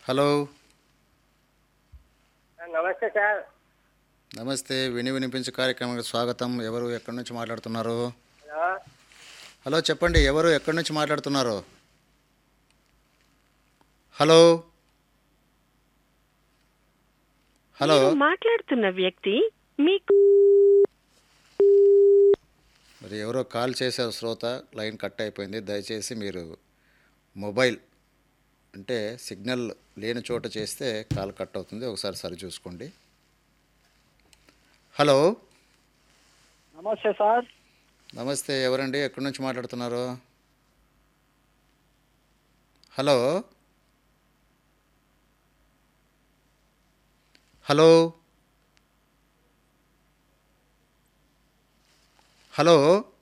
hello నమస్తే sir నమస్తే విని వినిపించు కార్యక్రమానికి స్వాగతం ఎవరు ఎక్కడి నుంచి మాట్లాడుతున్నారు హలో హలో చెప్పండి ఎవరు ఎక్కడి నుంచి మాట్లాడుతున్నారు హలో హలో మీరు మాట్లాడుతున్న వ్యక్తి మీకు మరి ఎవరో కాల్ చేశారు శ్రోత లైన్ కట్ అయిపోయింది దయచేసి మీరు మొబైల్ అంటే సిగ్నల్ లేని చోట చేస్తే కాల్ కట్ అవుతుంది ఒకసారి సరి చూసుకోండి హలో నమస్తే సార్ నమస్తే ఎవరండి ఎక్కడి నుంచి మాట్లాడుతున్నారు హలో హలో హలో